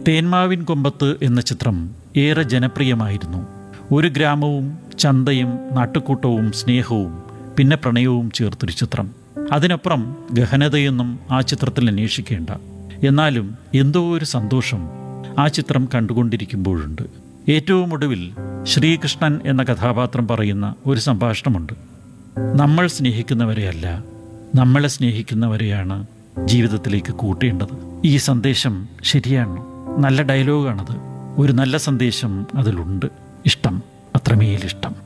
തേന്മാവിൻ കൊമ്പത്ത് എന്ന ചിത്രം ഏറെ ജനപ്രിയമായിരുന്നു ഒരു ഗ്രാമവും ചന്തയും നാട്ടുകൂട്ടവും സ്നേഹവും പിന്നെ പ്രണയവും ചേർത്തൊരു ചിത്രം അതിനപ്പുറം ഗഹനതയൊന്നും ആ ചിത്രത്തിൽ അന്വേഷിക്കേണ്ട എന്നാലും എന്തോ ഒരു സന്തോഷം ആ ചിത്രം കണ്ടുകൊണ്ടിരിക്കുമ്പോഴുണ്ട് ഏറ്റവും ഒടുവിൽ ശ്രീകൃഷ്ണൻ എന്ന കഥാപാത്രം പറയുന്ന ഒരു സംഭാഷണമുണ്ട് നമ്മൾ സ്നേഹിക്കുന്നവരെയല്ല നമ്മളെ സ്നേഹിക്കുന്നവരെയാണ് ജീവിതത്തിലേക്ക് കൂട്ടേണ്ടത് ഈ സന്ദേശം ശരിയാണ് നല്ല ഡയലോഗാണത് ഒരു നല്ല സന്ദേശം അതിലുണ്ട് ഇഷ്ടം അത്രമേലിഷ്ടം